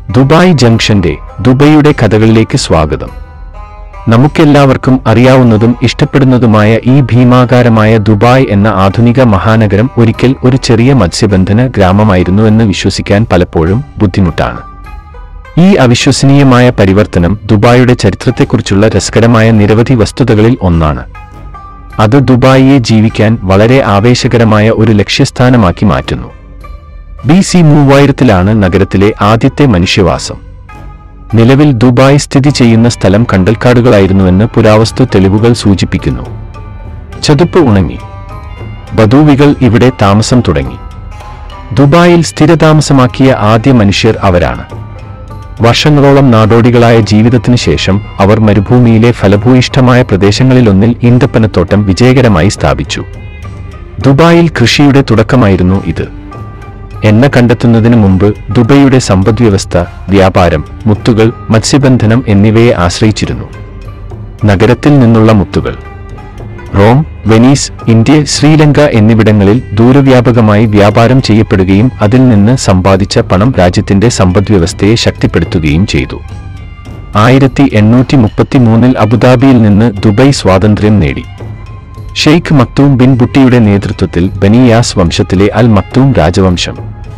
Dubai ജംഗ്ഷന്റെ ദുബൈയുടെ കഥകളിലേക്ക് സ്വാഗതം നമുക്കെല്ലാവർക്കും അറിയാവുന്നതും ഇഷ്ടപ്പെടുന്നതുമായ ഈ ഭീമാകാരമായ ദുബായ് എന്ന ആധുനിക മഹാനഗരം ഒരിക്കൽ ഒരു ചെറിയ മത്സ്യബന്ധന ഗ്രാമമായിരുന്നുവെന്ന് വിശ്വസിക്കാൻ പലപ്പോഴും ബുദ്ധിമുട്ടാണ് ഈ അവിശ്വസനീയമായ പരിവർത്തനം ദുബായിയുടെ ചരിത്രത്തെക്കുറിച്ചുള്ള രസകരമായ നിരവധി വസ്തുതകളിൽ ഒന്നാണ് അത് ദുബായിയെ ജീവിക്കാൻ വളരെ ആവേശകരമായ ഒരു ലക്ഷ്യസ്ഥാനമാക്കി മാറ്റുന്നു ബി സി മൂവായിരത്തിലാണ് നഗരത്തിലെ ആദ്യത്തെ മനുഷ്യവാസം നിലവിൽ ദുബായ് സ്ഥിതി ചെയ്യുന്ന സ്ഥലം കണ്ടൽക്കാടുകളായിരുന്നുവെന്ന് പുരാവസ്തു തെളിവുകൾ സൂചിപ്പിക്കുന്നു ചതുപ്പ് ഉണങ്ങി ബദൂവികൾ ഇവിടെ താമസം തുടങ്ങി ദുബായിൽ സ്ഥിരതാമസമാക്കിയ ആദ്യ മനുഷ്യർ അവരാണ് വർഷങ്ങളോളം നാടോടികളായ ജീവിതത്തിന് ശേഷം അവർ മരുഭൂമിയിലെ ഫലഭൂയിഷ്ഠമായ പ്രദേശങ്ങളിലൊന്നിൽ ഈന്തപ്പനത്തോട്ടം വിജയകരമായി സ്ഥാപിച്ചു ദുബായിൽ കൃഷിയുടെ തുടക്കമായിരുന്നു ഇത് എണ്ണ കണ്ടെത്തുന്നതിന് മുമ്പ് ദുബൈയുടെ സമ്പദ്വ്യവസ്ഥ വ്യാപാരം മുത്തുകൾ മത്സ്യബന്ധനം എന്നിവയെ ആശ്രയിച്ചിരുന്നു നഗരത്തിൽ നിന്നുള്ള മുത്തുകൾ റോം വെനീസ് ഇന്ത്യ ശ്രീലങ്ക എന്നിവിടങ്ങളിൽ ദൂരവ്യാപകമായി വ്യാപാരം ചെയ്യപ്പെടുകയും അതിൽ നിന്ന് സമ്പാദിച്ച പണം രാജ്യത്തിന്റെ സമ്പദ്വ്യവസ്ഥയെ ശക്തിപ്പെടുത്തുകയും ചെയ്തു ആയിരത്തി എണ്ണൂറ്റി മുപ്പത്തിമൂന്നിൽ അബുദാബിയിൽ നിന്ന് ദുബൈ സ്വാതന്ത്ര്യം നേടി ഷെയ്ഖ് മക്തൂം ബിൻ ബുട്ടിയുടെ നേതൃത്വത്തിൽ ബനിയാസ് വംശത്തിലെ അൽ മക്തൂം രാജവംശം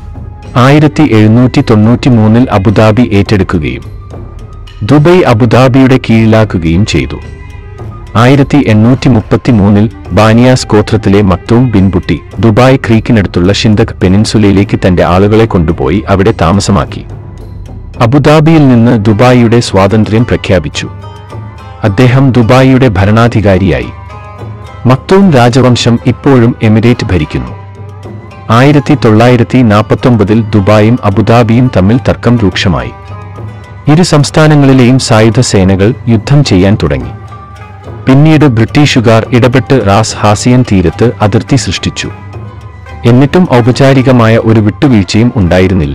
ആയിരത്തി എഴുന്നൂറ്റി തൊണ്ണൂറ്റി മൂന്നിൽ അബുദാബി ഏറ്റെടുക്കുകയും ദുബൈ അബുദാബിയുടെ കീഴിലാക്കുകയും ചെയ്തു ആയിരത്തി എണ്ണൂറ്റി മുപ്പത്തി മൂന്നിൽ ബാനിയാസ് ഗോത്രത്തിലെ മക്തൂം ബിൻ ബുട്ടി ദുബായ് ക്രീക്കിനടുത്തുള്ള ഷിന്തക് പെനിൻസുലയിലേക്ക് തന്റെ ആളുകളെ കൊണ്ടുപോയി അവിടെ താമസമാക്കി അബുദാബിയിൽ നിന്ന് ദുബായിയുടെ സ്വാതന്ത്ര്യം പ്രഖ്യാപിച്ചു അദ്ദേഹം ദുബായിയുടെ ഭരണാധികാരിയായി മക്തൂം രാജവംശം ഇപ്പോഴും എമിറേറ്റ് ഭരിക്കുന്നു ആയിരത്തി തൊള്ളായിരത്തി നാൽപ്പത്തൊമ്പതിൽ ദുബായും അബുദാബിയും തമ്മിൽ തർക്കം രൂക്ഷമായി ഇരു സംസ്ഥാനങ്ങളിലെയും സായുധ സേനകൾ യുദ്ധം ചെയ്യാൻ തുടങ്ങി പിന്നീട് ബ്രിട്ടീഷുകാർ ഇടപെട്ട് റാസ് ഹാസിയൻ തീരത്ത് അതിർത്തി സൃഷ്ടിച്ചു എന്നിട്ടും ഔപചാരികമായ ഒരു വിട്ടുവീഴ്ചയും ഉണ്ടായിരുന്നില്ല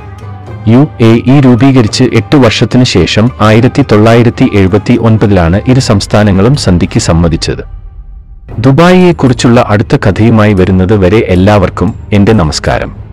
യു എ ഇ രൂപീകരിച്ച് എട്ട് വർഷത്തിനു ശേഷം ആയിരത്തി തൊള്ളായിരത്തി എഴുപത്തി ഒൻപതിലാണ് ഇരു സംസ്ഥാനങ്ങളും സന്ധിക്ക് സമ്മതിച്ചത് ദുബായിയെക്കുറിച്ചുള്ള അടുത്ത കഥയുമായി വരുന്നത് വരെ എല്ലാവർക്കും എന്റെ നമസ്കാരം